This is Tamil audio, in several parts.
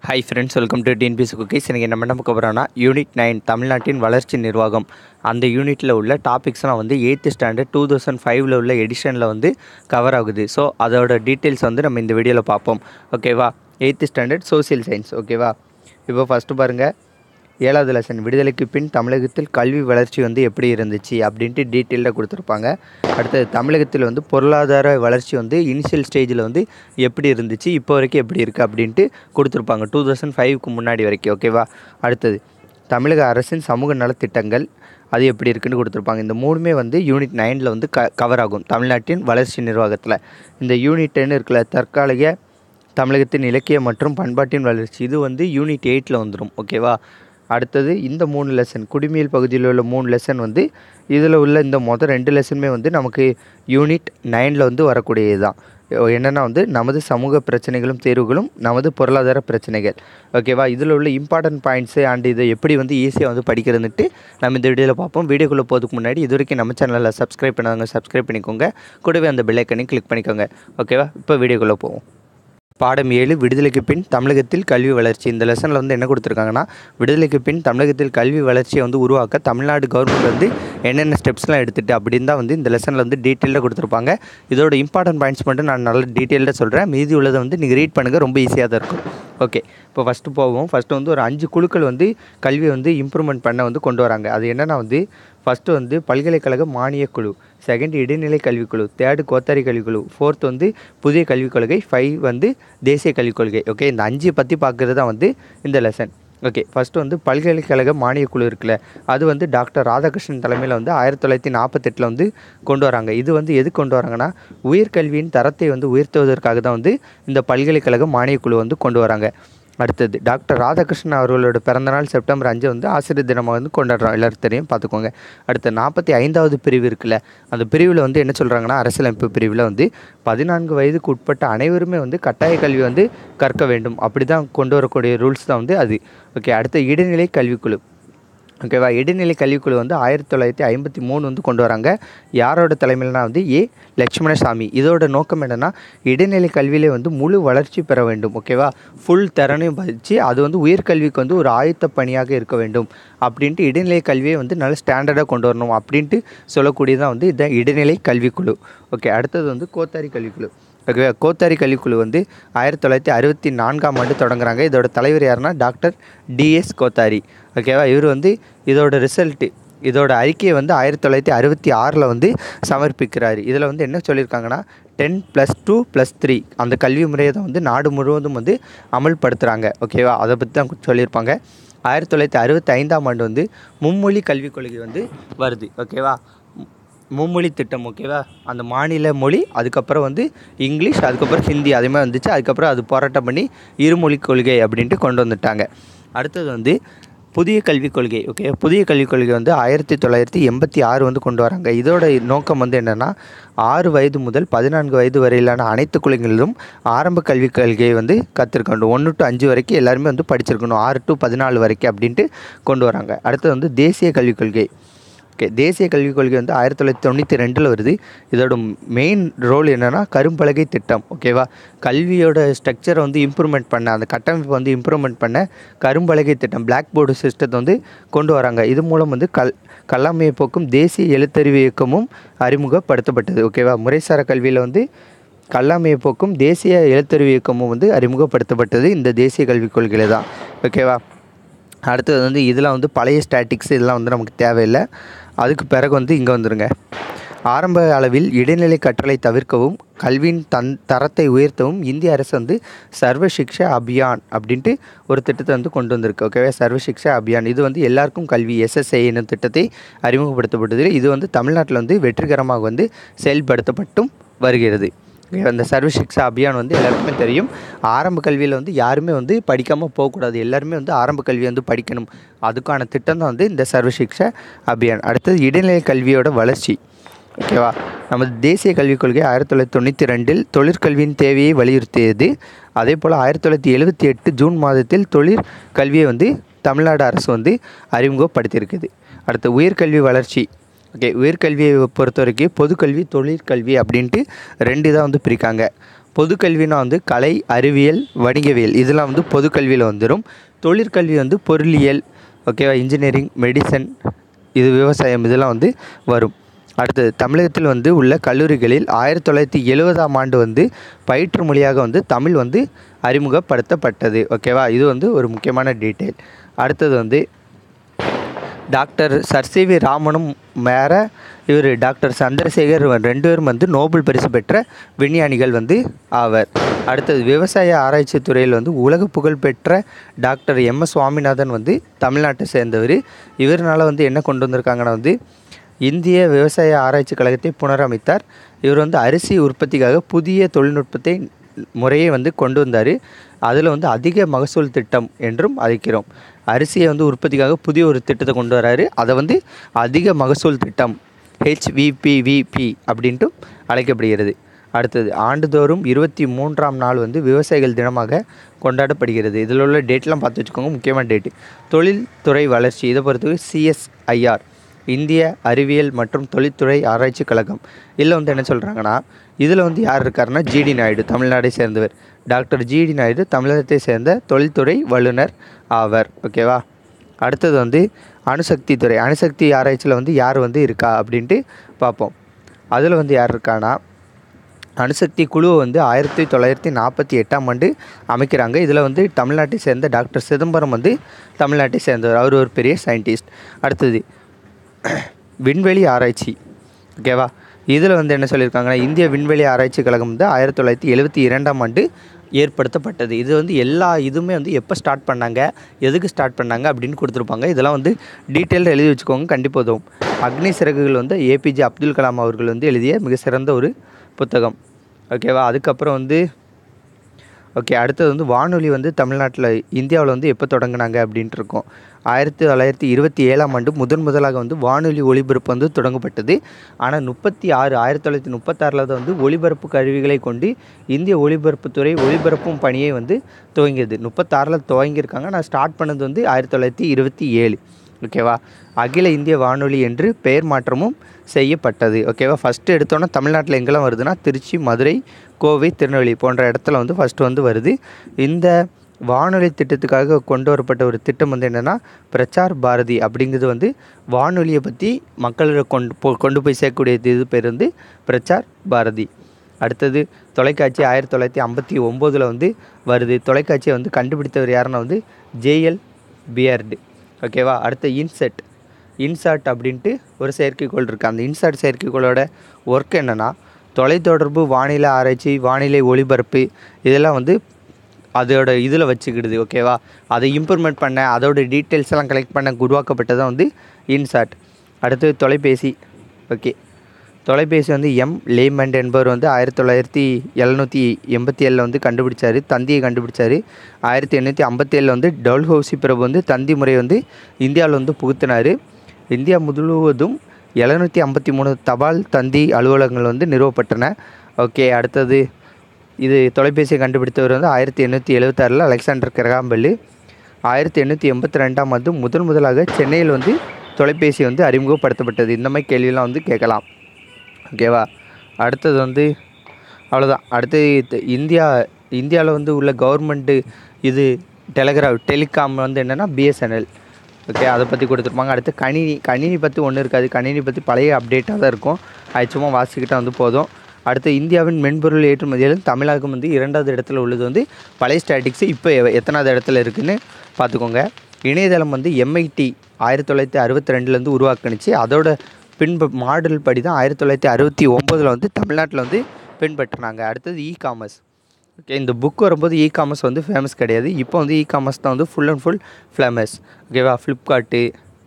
hi friends welcome to TNPSC cookies எனக்கு என்ன பண்ண போகிறோன்னா யூனிட் நைன் தமிழ்நாட்டின் வளர்ச்சி நிர்வாகம் அந்த யூனிட்டில் உள்ள டாபிக்ஸ்லாம் வந்து எயித்து ஸ்டாண்டர்ட் டூ தௌசண்ட் ஃபைவ்ல உள்ள எடிஷனில் வந்து கவர் ஆகுது ஸோ அதோட டீட்டெயில்ஸ் வந்து நம்ம இந்த வீடியோவில் பார்ப்போம் ஓகேவா எயித்து ஸ்டாண்டர்ட் சோசியல் சயின்ஸ் ஓகேவா இப்போ ஃபஸ்ட்டு பாருங்கள் ஏழாவது லெசன் விடுதலைக்கு பின் தமிழகத்தில் கல்வி வளர்ச்சி வந்து எப்படி இருந்துச்சு அப்படின்ட்டு டீட்டெயிலாக கொடுத்துருப்பாங்க அடுத்தது தமிழகத்தில் வந்து பொருளாதார வளர்ச்சி வந்து இனிஷியல் ஸ்டேஜில் வந்து எப்படி இருந்துச்சு இப்போ வரைக்கும் எப்படி இருக்குது அப்படின்ட்டு கொடுத்துருப்பாங்க டூ தௌசண்ட் ஃபைவ்க்கு முன்னாடி வரைக்கும் ஓகேவா அடுத்தது தமிழக அரசின் சமூக நலத்திட்டங்கள் அது எப்படி இருக்குன்னு கொடுத்துருப்பாங்க இந்த மூணுமே வந்து யூனிட் நைனில் வந்து க கவர் ஆகும் தமிழ்நாட்டின் வளர்ச்சி நிர்வாகத்தில் இந்த யூனிட் டென் இருக்குல்ல தற்காலிக தமிழகத்தின் இலக்கிய மற்றும் பண்பாட்டின் வளர்ச்சி இது வந்து யூனிட் எயிட்டில் வந்துடும் ஓகேவா அடுத்தது இந்த மூணு லெசன் குடிமையில் பகுதியில் உள்ள மூணு லெசன் வந்து இதில் உள்ள இந்த மொதல் ரெண்டு லெசனுமே வந்து நமக்கு யூனிட் நைனில் வந்து வரக்கூடியது தான் என்னென்னா வந்து நமது சமூக பிரச்சனைகளும் தேர்வுகளும் நமது பொருளாதார பிரச்சனைகள் ஓகேவா இதில் உள்ள இம்பார்ட்டன்ட் பாயிண்ட்ஸு அண்ட் இதை எப்படி வந்து ஈஸியாக வந்து படிக்கிறதுன்ட்டு நம்ம இந்த வீடியோவில் பார்ப்போம் வீடியோக்குள்ளே போகிறதுக்கு முன்னாடி இது வரைக்கும் நம்ம சேனலில் சப்ஸ்கிரைப் பண்ணாங்க சப்ஸ்கிரைப் பண்ணிக்கோங்க கூடவே அந்த பெல்லைக்கனையும் கிளிக் பண்ணிக்கோங்க ஓகேவா இப்போ வீடியோக்குள்ளே போவோம் பாடம் ஏழு விடுதலைக்கு பின் தமிழகத்தில் கல்வி வளர்ச்சி இந்த லெசனில் வந்து என்ன கொடுத்துருக்காங்கன்னா விடுதலைக்கு பின் தமிழகத்தில் கல்வி வளர்ச்சியை வந்து உருவாக்க தமிழ்நாடு கவர்மெண்ட் வந்து என்னென்ன ஸ்டெப்ஸ்லாம் எடுத்துட்டு அப்படின்னு தான் வந்து இந்த லெசனில் வந்து டீட்டெயிலாக கொடுத்துருப்பாங்க இதோட இம்பார்ட்டன்ட் பாயிண்ட்ஸ் மட்டும் நான் நல்ல டீட்டெயிலாக சொல்கிறேன் மீதி உள்ளதை வந்து நீங்கள் ரீட் பண்ணுங்கள் ரொம்ப ஈஸியாக தான் இருக்கும் ஓகே இப்போ ஃபஸ்ட்டு போவோம் ஃபஸ்ட்டு வந்து ஒரு அஞ்சு குழுக்கள் வந்து கல்வியை வந்து இம்ப்ரூவ்மெண்ட் பண்ண வந்து கொண்டு வராங்க அது என்னென்னா வந்து ஃபஸ்ட்டு வந்து பல்கலைக்கழக மானியக் குழு செகண்ட் இடைநிலை கல்விக்குழு தேர்டு கோத்தாரி கல்விக்குழு ஃபோர்த் வந்து புதிய கல்விக் கொள்கை ஃபைவ் வந்து தேசிய கல்விக் கொள்கை ஓகே இந்த அஞ்சு பற்றி பார்க்குறது தான் வந்து இந்த லெசன் ஓகே ஃபஸ்ட்டு வந்து பல்கலைக்கழக மானியக் குழு இருக்குல்ல அது வந்து டாக்டர் ராதாகிருஷ்ணன் தலைமையில் வந்து ஆயிரத்தி தொள்ளாயிரத்தி நாற்பத்தெட்டில் வந்து கொண்டு வராங்க இது வந்து எது கொண்டு வராங்கன்னா உயர்கல்வியின் தரத்தை வந்து உயர்த்துவதற்காக தான் வந்து இந்த பல்கலைக்கழக மானியக் குழு வந்து கொண்டு வராங்க அடுத்தது டாக்டர் ராதாகிருஷ்ணன் அவர்களோட பிறந்தநாள் செப்டம்பர் அஞ்சு வந்து ஆசிரியர் தினமாக வந்து கொண்டாடுறோம் எல்லாருக்கும் தெரியும் பார்த்துக்கோங்க அடுத்த நாற்பத்தி ஐந்தாவது பிரிவு இருக்குல்ல அந்த பிரிவில் வந்து என்ன சொல்கிறாங்கன்னா அரசியலமைப்பு பிரிவில் வந்து பதினான்கு வயதுக்கு உட்பட்ட அனைவருமே வந்து கட்டாய கல்வி வந்து கற்க வேண்டும் அப்படி தான் கொண்டு வரக்கூடிய ரூல்ஸ் தான் வந்து அது ஓகே அடுத்த இடைநிலை கல்விக்குழு ஓகேவா இடைநிலை கல்விக்குழு வந்து ஆயிரத்தி தொள்ளாயிரத்தி ஐம்பத்தி மூணு வந்து கொண்டு வராங்க யாரோட தலைமையில்னா வந்து ஏ லட்சுமணசாமி இதோட நோக்கம் என்னென்னா இடைநிலை கல்வியிலே வந்து முழு வளர்ச்சி பெற வேண்டும் ஓகேவா ஃபுல் திறனையும் பதிச்சு அது வந்து உயர்கல்விக்கு வந்து ஒரு ஆயத்த பணியாக இருக்க வேண்டும் அப்படின்ட்டு இடைநிலை கல்வியை வந்து நல்ல ஸ்டாண்டர்டாக கொண்டு வரணும் அப்படின்ட்டு சொல்லக்கூடியதான் வந்து இந்த இடைநிலை கல்விக்குழு ஓகே அடுத்தது வந்து கோத்தாரி கல்விக்குழு ஓகே கோத்தாரி கல்விக்குழு வந்து ஆயிரத்தி தொள்ளாயிரத்தி அறுபத்தி நான்காம் ஆண்டு தொடங்குறாங்க இதோட தலைவர் யாருன்னா டாக்டர் டிஎஸ் கோத்தாரி ஓகேவா இவர் வந்து இதோட ரிசல்ட்டு இதோட அறிக்கையை வந்து ஆயிரத்தி தொள்ளாயிரத்தி அறுபத்தி ஆறில் வந்து சமர்ப்பிக்கிறார் இதில் வந்து என்ன சொல்லியிருக்காங்கன்னா ten plus two plus three அந்த கல்வி முறையை தான் வந்து நாடு முழுவதும் வந்து அமல்படுத்துகிறாங்க ஓகேவா அதை பற்றி தான் சொல்லியிருப்பாங்க ஆயிரத்தி தொள்ளாயிரத்தி அறுபத்தி ஐந்தாம் ஆண்டு வந்து மும்மொழி கல்விக் கொள்கை வந்து வருது ஓகேவா மும்மொழி திட்டம் ஓகேவா அந்த மாநில மொழி அதுக்கப்புறம் வந்து இங்கிலீஷ் அதுக்கப்புறம் ஹிந்தி அதே மாதிரி வந்துச்சு அதுக்கப்புறம் அது போராட்டம் பண்ணி இருமொழி கொள்கை அப்படின்ட்டு கொண்டு வந்துட்டாங்க அடுத்தது வந்து புதிய கல்விக் கொள்கை ஓகே புதிய கல்விக் கொள்கை வந்து ஆயிரத்தி தொள்ளாயிரத்தி எண்பத்தி ஆறு வந்து கொண்டு வராங்க இதோட நோக்கம் வந்து என்னென்னா ஆறு வயது முதல் பதினான்கு வயது வரையிலான அனைத்து குழந்தைகளிலும் ஆரம்ப கல்விக் கொள்கையை வந்து கற்றுருக்கணும் ஒன்று டு அஞ்சு வரைக்கும் எல்லாருமே வந்து படிச்சிருக்கணும் ஆறு டு பதினாலு வரைக்கும் அப்படின்ட்டு கொண்டு வராங்க அடுத்தது வந்து தேசிய கல்விக் கொள்கை ஓகே தேசிய கல்விக் கொள்கை வந்து ஆயிரத்தி தொள்ளாயிரத்தி தொண்ணூற்றி ரெண்டில் வருது இதோட மெயின் ரோல் என்னென்னா கரும்பலகை திட்டம் ஓகேவா கல்வியோட ஸ்ட்ரக்சரை வந்து இம்ப்ரூவ்மெண்ட் பண்ண அந்த கட்டமைப்பை வந்து இம்ப்ரூவ்மெண்ட் பண்ண கரும்பலகை திட்டம் பிளாக் போர்டு சிஸ்டத்தை வந்து கொண்டு வராங்க இது மூலம் வந்து கல் கல்லாமையை போக்கும் தேசிய எழுத்தறிவு இயக்கமும் அறிமுகப்படுத்தப்பட்டது ஓகேவா முறைசார கல்வியில் வந்து கல்லாமையை போக்கும் தேசிய எழுத்தறிவு இயக்கமும் வந்து அறிமுகப்படுத்தப்பட்டது இந்த தேசிய கல்விக் கொள்கையில் தான் ஓகேவா அடுத்தது வந்து இதெல்லாம் வந்து பழைய ஸ்டாட்டிக்ஸ் இதெல்லாம் வந்து நமக்கு தேவையில்லை அதுக்கு பிறகு வந்து இங்கே வந்துடுங்க ஆரம்ப அளவில் இடைநிலை கற்றலை தவிர்க்கவும் கல்வியின் தன் தரத்தை உயர்த்தவும் இந்திய அரசு வந்து சர்வ சிக்ஷா அபியான் அப்படின்ட்டு ஒரு திட்டத்தை வந்து கொண்டு வந்திருக்கு ஓகேவா சர்வ சிக்ஷா அபியான் இது வந்து எல்லாருக்கும் கல்வி எஸ்எஸ்ஐ என்னும் திட்டத்தை அறிமுகப்படுத்தப்பட்டது இது வந்து தமிழ்நாட்டில் வந்து வெற்றிகரமாக வந்து செயல்படுத்தப்பட்டும் வருகிறது அந்த சர்வ சிக்ஷா அபியான் வந்து எல்லாருக்குமே தெரியும் ஆரம்ப கல்வியில் வந்து யாருமே வந்து படிக்காமல் போகக்கூடாது எல்லாருமே வந்து ஆரம்ப கல்வியை வந்து படிக்கணும் அதுக்கான திட்டம் தான் வந்து இந்த சர்வ சிக்ஷா அபியான் அடுத்தது இடைநிலை கல்வியோட வளர்ச்சி ஓகேவா நமது தேசிய கல்விக் கொள்கை ஆயிரத்தி தொள்ளாயிரத்தி தொண்ணூற்றி ரெண்டில் தொழிற்கல்வியின் தேவையை வலியுறுத்தியது அதே போல் ஆயிரத்தி தொள்ளாயிரத்தி எழுபத்தி எட்டு ஜூன் மாதத்தில் தொழிற் கல்வியை வந்து தமிழ்நாடு அரசு வந்து அறிமுகப்படுத்தியிருக்குது அடுத்து உயர்கல்வி வளர்ச்சி ஓகே உயர்கல்வியை பொறுத்த வரைக்கும் பொதுக்கல்வி தொழிற்கல்வி அப்படின்ட்டு ரெண்டு இதாக வந்து பிரிக்காங்க பொதுக்கல்வினா வந்து கலை அறிவியல் வணிகவியல் இதெல்லாம் வந்து பொதுக்கல்வியில் வந்துடும் தொழிற்கல்வி வந்து பொருளியல் ஓகேவா இன்ஜினியரிங் மெடிசன் இது விவசாயம் இதெல்லாம் வந்து வரும் அடுத்தது தமிழகத்தில் வந்து உள்ள கல்லூரிகளில் ஆயிரத்தி தொள்ளாயிரத்தி எழுபதாம் ஆண்டு வந்து பயிற்று மொழியாக வந்து தமிழ் வந்து அறிமுகப்படுத்தப்பட்டது ஓகேவா இது வந்து ஒரு முக்கியமான டீட்டெயில் அடுத்தது வந்து டாக்டர் சர் சி வி ராமனும் வேற இவர் டாக்டர் சந்திரசேகர் இவர் ரெண்டு பேரும் வந்து நோபல் பரிசு பெற்ற விஞ்ஞானிகள் வந்து ஆவர் அடுத்தது விவசாய ஆராய்ச்சி துறையில் வந்து உலக புகழ் பெற்ற டாக்டர் எம் எஸ் சுவாமிநாதன் வந்து தமிழ்நாட்டை சேர்ந்தவர் இவர்னால வந்து என்ன கொண்டு வந்திருக்காங்கன்னா வந்து இந்திய விவசாய ஆராய்ச்சி கழகத்தை புனரமைத்தார் இவர் வந்து அரிசி உற்பத்திக்காக புதிய தொழில்நுட்பத்தை முறையை வந்து கொண்டு வந்தார் அதில் வந்து அதிக மகசூல் திட்டம் என்றும் அழைக்கிறோம் அரிசியை வந்து உற்பத்திக்காக புதிய ஒரு திட்டத்தை கொண்டு வராரு அதை வந்து அதிக மகசூல் திட்டம் ஹெச்விபிவிபி அப்படின்ட்டு அழைக்கப்படுகிறது அடுத்தது ஆண்டுதோறும் இருபத்தி மூன்றாம் நாள் வந்து விவசாயிகள் தினமாக கொண்டாடப்படுகிறது இதில் உள்ள டேட்லாம் பார்த்து வச்சுக்கோங்க முக்கியமான டேட்டு தொழில்துறை வளர்ச்சி இதை பொறுத்தவரை சிஎஸ்ஐஆர் இந்திய அறிவியல் மற்றும் தொழில்துறை ஆராய்ச்சி கழகம் இதில் வந்து என்ன சொல்கிறாங்கன்னா இதில் வந்து யார் இருக்காருன்னா ஜிடி நாயுடு தமிழ்நாடை சேர்ந்தவர் டாக்டர் ஜிடி நாயுடு தமிழகத்தை சேர்ந்த தொழில்துறை வல்லுனர் ஆவர் ஓகேவா அடுத்தது வந்து அணுசக்தி துறை அணுசக்தி ஆராய்ச்சியில் வந்து யார் வந்து இருக்கா அப்படின்ட்டு பார்ப்போம் அதில் வந்து யார் இருக்கானா அணுசக்தி குழுவை வந்து ஆயிரத்தி தொள்ளாயிரத்தி நாற்பத்தி எட்டாம் ஆண்டு அமைக்கிறாங்க இதில் வந்து தமிழ்நாட்டை சேர்ந்த டாக்டர் சிதம்பரம் வந்து தமிழ்நாட்டை சேர்ந்தவர் அவர் ஒரு பெரிய சயின்டிஸ்ட் அடுத்தது விண்வெளி ஆராய்ச்சி ஓகேவா இதில் வந்து என்ன சொல்லியிருக்காங்கன்னா இந்திய விண்வெளி ஆராய்ச்சி கழகம் வந்து ஆயிரத்தி தொள்ளாயிரத்தி எழுபத்தி இரண்டாம் ஆண்டு ஏற்படுத்தப்பட்டது இது வந்து எல்லா இதுவுமே வந்து எப்போ ஸ்டார்ட் பண்ணாங்க எதுக்கு ஸ்டார்ட் பண்ணாங்க அப்படின்னு கொடுத்துருப்பாங்க இதெல்லாம் வந்து டீட்டெயில் எழுதி வச்சுக்கோங்க கண்டிப்பாக உதவும் அக்னி சிறகுகள் வந்து ஏபிஜே அப்துல் கலாம் அவர்கள் வந்து எழுதிய மிக சிறந்த ஒரு புத்தகம் ஓகேவா அதுக்கப்புறம் வந்து ஓகே அடுத்தது வந்து வானொலி வந்து தமிழ்நாட்டில் இந்தியாவில் வந்து எப்போ தொடங்கினாங்க அப்படின்ட்டு இருக்கோம் ஆயிரத்தி தொள்ளாயிரத்தி இருபத்தி ஏழாம் ஆண்டு முதன் முதலாக வந்து வானொலி ஒளிபரப்பு வந்து தொடங்கப்பட்டது ஆனால் முப்பத்தி ஆறு ஆயிரத்தி தொள்ளாயிரத்தி முப்பத்தாறில் தான் வந்து ஒளிபரப்பு கருவிகளை கொண்டு இந்திய ஒளிபரப்புத்துறை ஒளிபரப்பும் பணியை வந்து துவங்கியது முப்பத்தாறில் துவங்கியிருக்காங்க நான் ஸ்டார்ட் பண்ணது வந்து ஆயிரத்தி தொள்ளாயிரத்தி இருபத்தி ஏழு ஓகேவா அகில இந்திய வானொலி என்று பெயர் மாற்றமும் செய்யப்பட்டது ஓகேவா ஃபஸ்ட்டு எடுத்தோன்னே தமிழ்நாட்டில் எங்கெல்லாம் வருதுன்னா திருச்சி மதுரை கோவை திருநெல்வேலி போன்ற இடத்துல வந்து ஃபஸ்ட்டு வந்து வருது இந்த வானொலி திட்டத்துக்காக கொண்டு வரப்பட்ட ஒரு திட்டம் வந்து என்னென்னா பிரச்சார் பாரதி அப்படிங்கிறது வந்து வானொலியை பற்றி மக்களிடம் கொண்டு போ கொண்டு போய் சேர்க்கக்கூடிய இது பேர் வந்து பிரச்சார் பாரதி அடுத்தது தொலைக்காட்சி ஆயிரத்தி தொள்ளாயிரத்தி ஐம்பத்தி ஒம்போதில் வந்து வருது தொலைக்காட்சியை வந்து கண்டுபிடித்தவர் யாருன்னா வந்து ஜேஎல் பியர்டு ஓகேவா அடுத்து இன்செட் இன்சாட் அப்படின்ட்டு ஒரு செயற்கைக்கோள் இருக்குது அந்த இன்சாட் செயற்கைக்கோளோட ஒர்க் என்னென்னா தொலைத்தொடர்பு வானிலை ஆராய்ச்சி வானிலை ஒளிபரப்பு இதெல்லாம் வந்து அதோட இதில் வச்சுக்கிடுது ஓகேவா அதை இம்ப்ரூவ்மெண்ட் பண்ண அதோட டீட்டெயில்ஸ் எல்லாம் கலெக்ட் பண்ண உருவாக்கப்பட்டதான் வந்து இன்சாட் அடுத்து தொலைபேசி ஓகே தொலைபேசி வந்து எம் லேமண்ட் என்பவர் வந்து ஆயிரத்தி தொள்ளாயிரத்தி எழுநூற்றி எண்பத்தி ஏழில் வந்து கண்டுபிடிச்சாரு தந்தியை கண்டுபிடிச்சாரு ஆயிரத்தி எண்ணூற்றி ஐம்பத்தி ஏழில் வந்து டவுல்ஹவுசி பிரபு வந்து தந்தி முறை வந்து இந்தியாவில் வந்து புகுத்தினார் இந்தியா முழுவதும் எழுநூற்றி ஐம்பத்தி மூணு தபால் தந்தி அலுவலகங்கள் வந்து நிறுவப்பட்டன ஓகே அடுத்தது இது தொலைபேசியை கண்டுபிடித்தவர் வந்து ஆயிரத்தி எண்ணூற்றி எழுபத்தாறில் அலெக்சாண்டர் கிரகாம்பெல்லு ஆயிரத்தி எண்ணூற்றி எண்பத்தி ரெண்டாம் ஆண்டு முதன் முதலாக சென்னையில் வந்து தொலைபேசி வந்து அறிமுகப்படுத்தப்பட்டது இந்த மாதிரி கேள்வியெல்லாம் வந்து கேட்கலாம் ஓகேவா அடுத்தது வந்து அவ்வளோதான் அடுத்து த- இந்தியா இந்தியாவில் வந்து உள்ள கவர்மெண்ட்டு இது டெலிகிராஃப் டெலிகாம் வந்து என்னென்னா பிஎஸ்என்எல் ஓகே அதை பற்றி கொடுத்துருப்பாங்க அடுத்து கணினி கணினி பற்றி ஒன்றும் இருக்காது கணினி பற்றி பழைய அப்டேட்டாக தான் இருக்கும் அது சும்மா வாசிக்கிட்டால் வந்து போதும் அடுத்து இந்தியாவின் மென்பொருள் ஏற்றுமதியிலும் தமிழகம் வந்து இரண்டாவது இடத்துல உள்ளது வந்து பழைய ஸ்டாட்டிக்ஸ் இப்போ எ- எத்தனாவது இடத்துல இருக்குன்னு பார்த்துக்கோங்க இணையதளம் வந்து எம்ஐடி ஆயிரத்தி தொள்ளாயிரத்தி அறுபத்தி ரெண்டுலேருந்து உருவாக்குனுச்சு அதோட பின்ப மாடல் படி தான் ஆயிரத்தி தொள்ளாயிரத்தி அறுபத்தி ஒம்போதில் வந்து தமிழ்நாட்டில் வந்து பின்பற்றினாங்க அடுத்தது இ காமர்ஸ் ஓகே இந்த புக் வரும்போது இ காமர்ஸ் வந்து ஃபேமஸ் கிடையாது இப்போ வந்து இ காமர்ஸ் தான் வந்து ஃபுல் அண்ட் ஃபுல் ஃபேமஸ் ஓகேவா ஃப்ளிப்கார்ட்டு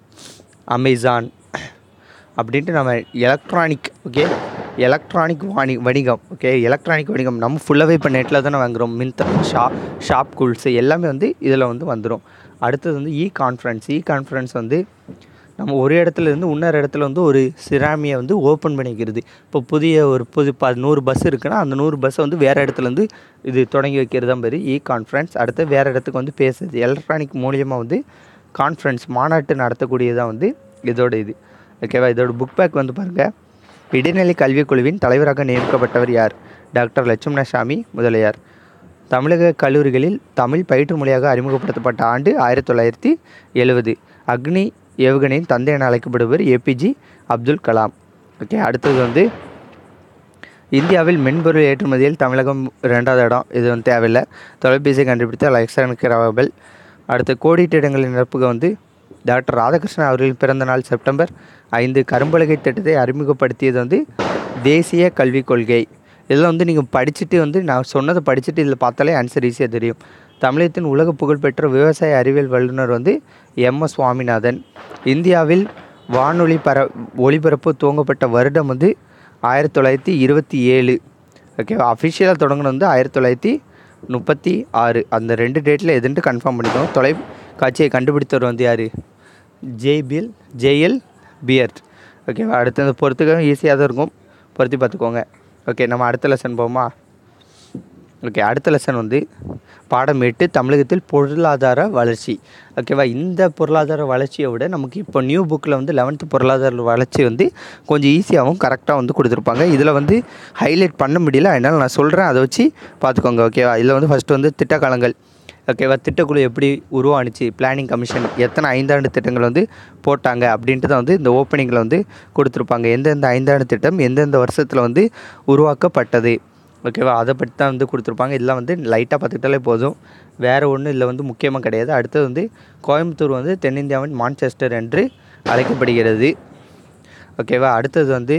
அமேசான் அப்படின்ட்டு நம்ம எலக்ட்ரானிக் ஓகே எலக்ட்ரானிக் வாணி வணிகம் ஓகே எலக்ட்ரானிக் வணிகம் நம்ம ஃபுல்லாகவே இப்போ நெட்டில் தானே வாங்குகிறோம் மின்த்ரா ஷா ஷாப் கூல்ஸு எல்லாமே வந்து இதில் வந்து வந்துடும் அடுத்தது வந்து இ கான்ஃபரன்ஸ் இ கான்ஃபரன்ஸ் வந்து நம்ம ஒரு இடத்துல இருந்து இன்னொரு இடத்துல வந்து ஒரு சிராமியை வந்து ஓப்பன் பண்ணிக்கிறது இப்போ புதிய ஒரு புது ப நூறு பஸ் இருக்குன்னா அந்த நூறு பஸ்ஸை வந்து வேறு இடத்துலேருந்து இது தொடங்கி வைக்கிறது தான் பேர் இ கான்ஃபரன்ஸ் அடுத்து வேறு இடத்துக்கு வந்து பேசுறது எலக்ட்ரானிக் மூலியமாக வந்து கான்ஃபரன்ஸ் மாநாட்டு நடத்தக்கூடியதான் வந்து இதோட இது ஓகேவா இதோட புக் பேக் வந்து பாருங்கள் இடைநிலை கல்விக் குழுவின் தலைவராக நியமிக்கப்பட்டவர் யார் டாக்டர் லட்சுமணசாமி முதலியார் தமிழக கல்லூரிகளில் தமிழ் பயிற்று மொழியாக அறிமுகப்படுத்தப்பட்ட ஆண்டு ஆயிரத்தி தொள்ளாயிரத்தி எழுவது அக்னி ஏவுகணையின் தந்தை என அழைக்கப்படுவர் ஏபிஜி அப்துல் கலாம் ஓகே அடுத்தது வந்து இந்தியாவில் மென்பொருள் ஏற்றுமதியில் தமிழகம் ரெண்டாவது இடம் இது வந்து தேவையில்லை தொலைபேசியை கண்டுபிடித்த அலெக்சாண்டர் கிராவல் அடுத்து கோடிட்டு இடங்களின் நிரப்புக வந்து டாக்டர் ராதாகிருஷ்ணன் அவர்களின் பிறந்த நாள் செப்டம்பர் ஐந்து கரும்பலகை திட்டத்தை அறிமுகப்படுத்தியது வந்து தேசிய கல்விக் கொள்கை இதெல்லாம் வந்து நீங்கள் படிச்சுட்டு வந்து நான் சொன்னதை படிச்சுட்டு இதில் பார்த்தாலே ஆன்சர் ஈஸியாக தெரியும் தமிழகத்தின் உலக புகழ்பெற்ற விவசாய அறிவியல் வல்லுநர் வந்து எம் எஸ் சுவாமிநாதன் இந்தியாவில் வானொலி பர ஒளிபரப்பு துவங்கப்பட்ட வருடம் வந்து ஆயிரத்தி தொள்ளாயிரத்தி இருபத்தி ஏழு ஓகேவா அஃபிஷியலாக தொடங்கினது வந்து ஆயிரத்தி தொள்ளாயிரத்தி முப்பத்தி ஆறு அந்த ரெண்டு டேட்டில் எதுன்ட்டு கன்ஃபார்ம் பண்ணிக்கோங்க தொலைக்காட்சியை கண்டுபிடித்தவர் வந்து யார் ஜேபிஎல் ஜேஎல் பியர்ட் ஓகேவா அடுத்து அந்த பொறுத்துக்க ஈஸியாக தான் இருக்கும் பொருத்தி பார்த்துக்கோங்க ஓகே நம்ம அடுத்த லெசன் போமா ஓகே அடுத்த லெசன் வந்து பாடம் எட்டு தமிழகத்தில் பொருளாதார வளர்ச்சி ஓகேவா இந்த பொருளாதார வளர்ச்சியை விட நமக்கு இப்போ நியூ புக்கில் வந்து லெவன்த்து பொருளாதார வளர்ச்சி வந்து கொஞ்சம் ஈஸியாகவும் கரெக்டாக வந்து கொடுத்துருப்பாங்க இதில் வந்து ஹைலைட் பண்ண முடியல அதனால் நான் சொல்கிறேன் அதை வச்சு பார்த்துக்கோங்க ஓகேவா இதில் வந்து ஃபஸ்ட்டு வந்து திட்டக்காலங்கள் ஓகேவா திட்டக்குழு எப்படி உருவானுச்சு பிளானிங் கமிஷன் எத்தனை ஐந்தாண்டு திட்டங்கள் வந்து போட்டாங்க அப்படின்ட்டு தான் வந்து இந்த ஓப்பனிங்கில் வந்து கொடுத்துருப்பாங்க எந்தெந்த ஐந்தாண்டு திட்டம் எந்தெந்த வருஷத்தில் வந்து உருவாக்கப்பட்டது ஓகேவா அதை பற்றி தான் வந்து கொடுத்துருப்பாங்க இதெல்லாம் வந்து லைட்டாக பார்த்துக்கிட்டாலே போதும் வேறு ஒன்றும் இதில் வந்து முக்கியமாக கிடையாது அடுத்தது வந்து கோயம்புத்தூர் வந்து தென்னிந்தியாவின் மான்செஸ்டர் என்று அழைக்கப்படுகிறது ஓகேவா அடுத்தது வந்து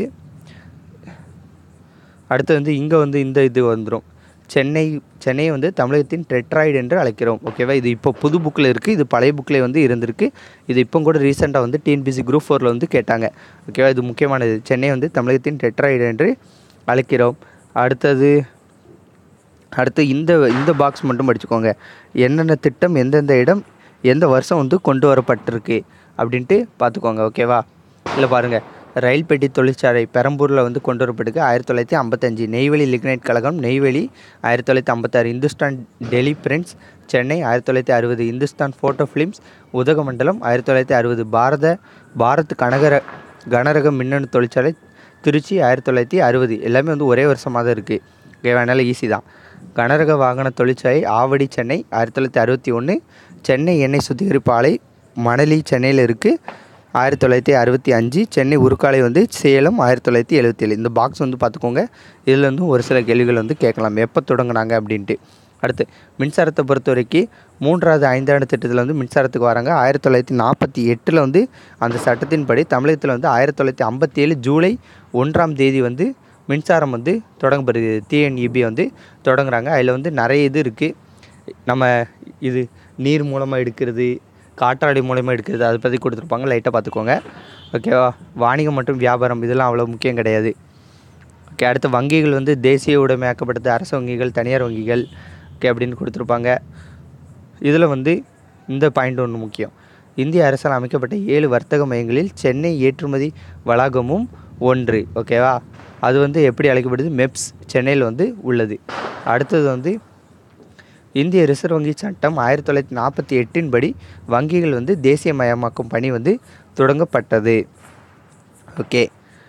அடுத்து வந்து இங்கே வந்து இந்த இது வந்துடும் சென்னை சென்னையை வந்து தமிழகத்தின் டெட்ராய்டு என்று அழைக்கிறோம் ஓகேவா இது இப்போ புது புக்கில் இருக்குது இது பழைய புக்கில் வந்து இருந்திருக்கு இது இப்போ கூட ரீசெண்டாக வந்து டிஎன்பிசி குரூப் ஃபோரில் வந்து கேட்டாங்க ஓகேவா இது முக்கியமானது சென்னை வந்து தமிழகத்தின் டெட்ராய்டு என்று அழைக்கிறோம் அடுத்தது அடுத்து இந்த இந்த பாக்ஸ் மட்டும் படிச்சுக்கோங்க என்னென்ன திட்டம் எந்தெந்த இடம் எந்த வருஷம் வந்து கொண்டு வரப்பட்டிருக்கு அப்படின்ட்டு பார்த்துக்கோங்க ஓகேவா இல்லை பாருங்கள் ரயில் பெட்டி தொழிற்சாலை பெரம்பூரில் வந்து கொண்டு வரப்பட்டிருக்கு ஆயிரத்தி தொள்ளாயிரத்தி ஐம்பத்தஞ்சு நெய்வேலி லிக்னைட் கழகம் நெய்வேலி ஆயிரத்தி தொள்ளாயிரத்தி ஐம்பத்தாறு இந்துஸ்தான் டெல்லி பிரிண்ட்ஸ் சென்னை ஆயிரத்தி தொள்ளாயிரத்தி அறுபது இந்துஸ்தான் ஃபோட்டோ ஃபிலிம்ஸ் உதகமண்டலம் ஆயிரத்தி தொள்ளாயிரத்தி அறுபது பாரத பாரத் கனகர கனரக மின்னணு தொழிற்சாலை திருச்சி ஆயிரத்தி தொள்ளாயிரத்தி அறுபது எல்லாமே வந்து ஒரே வருஷமாக தான் இருக்குது ஓகேவா அதனால் ஈஸி தான் கனரக வாகன தொழிற்சாலை ஆவடி சென்னை ஆயிரத்தி தொள்ளாயிரத்தி அறுபத்தி ஒன்று சென்னை எண்ணெய் சுத்திகரிப்பு ஆலை மணலி சென்னையில் இருக்குது ஆயிரத்தி தொள்ளாயிரத்தி அறுபத்தி அஞ்சு சென்னை உருக்காலை வந்து சேலம் ஆயிரத்தி தொள்ளாயிரத்தி எழுபத்தி ஏழு இந்த பாக்ஸ் வந்து பார்த்துக்கோங்க இதில் வந்து ஒரு சில கேள்விகள் வந்து கேட்கலாம் எப்போ தொடங்கினாங்க அப்படின்ட்டு அடுத்து மின்சாரத்தை பொறுத்த வரைக்கும் மூன்றாவது ஐந்தாண்டு திட்டத்தில் வந்து மின்சாரத்துக்கு வராங்க ஆயிரத்தி தொள்ளாயிரத்தி நாற்பத்தி எட்டில் வந்து அந்த சட்டத்தின்படி தமிழகத்தில் வந்து ஆயிரத்தி தொள்ளாயிரத்தி ஐம்பத்தி ஏழு ஜூலை ஒன்றாம் தேதி வந்து மின்சாரம் வந்து தொடங்கப்படுகிறது டிஎன்இபி வந்து தொடங்குறாங்க அதில் வந்து நிறைய இது இருக்குது நம்ம இது நீர் மூலமாக எடுக்கிறது காற்றாடி மூலமாக எடுக்கிறது அதை பற்றி கொடுத்துருப்பாங்க லைட்டாக பார்த்துக்கோங்க ஓகேவா வாணிகம் மற்றும் வியாபாரம் இதெல்லாம் அவ்வளோ முக்கியம் கிடையாது ஓகே அடுத்து வங்கிகள் வந்து தேசிய உடைமையாக்கப்பட்டது அரசு வங்கிகள் தனியார் வங்கிகள் ஓகே அப்படின்னு கொடுத்துருப்பாங்க இதில் வந்து இந்த பாயிண்ட் ஒன்று முக்கியம் இந்திய அரசால் அமைக்கப்பட்ட ஏழு வர்த்தக மையங்களில் சென்னை ஏற்றுமதி வளாகமும் ஒன்று ஓகேவா அது வந்து எப்படி அழைக்கப்படுது மெப்ஸ் சென்னையில் வந்து உள்ளது அடுத்தது வந்து இந்திய ரிசர்வ் வங்கி சட்டம் ஆயிரத்தி தொள்ளாயிரத்தி நாற்பத்தி எட்டின் படி வங்கிகள் வந்து தேசியமயமாக்கும் பணி வந்து தொடங்கப்பட்டது ஓகே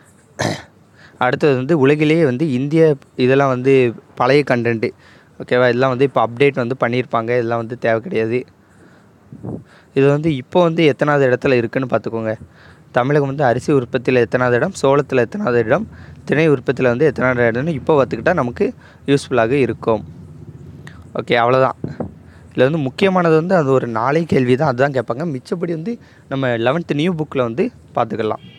அடுத்தது வந்து உலகிலேயே வந்து இந்திய இதெல்லாம் வந்து பழைய கண்டென்ட்டு ஓகேவா இதெல்லாம் வந்து இப்போ அப்டேட் வந்து பண்ணியிருப்பாங்க இதெல்லாம் வந்து தேவை கிடையாது இது வந்து இப்போ வந்து எத்தனாவது இடத்துல இருக்குன்னு பார்த்துக்கோங்க தமிழகம் வந்து அரிசி உற்பத்தியில் எத்தனாவது இடம் சோளத்தில் எத்தனாவது இடம் திணை உற்பத்தியில் வந்து எத்தனாவது இடம்னு இப்போ பார்த்துக்கிட்டா நமக்கு யூஸ்ஃபுல்லாக இருக்கும் ஓகே அவ்வளோதான் இதில் வந்து முக்கியமானது வந்து அது ஒரு நாளை கேள்வி தான் அதுதான் கேட்பாங்க மிச்சப்படி வந்து நம்ம லெவன்த்து நியூ புக்கில் வந்து பார்த்துக்கலாம்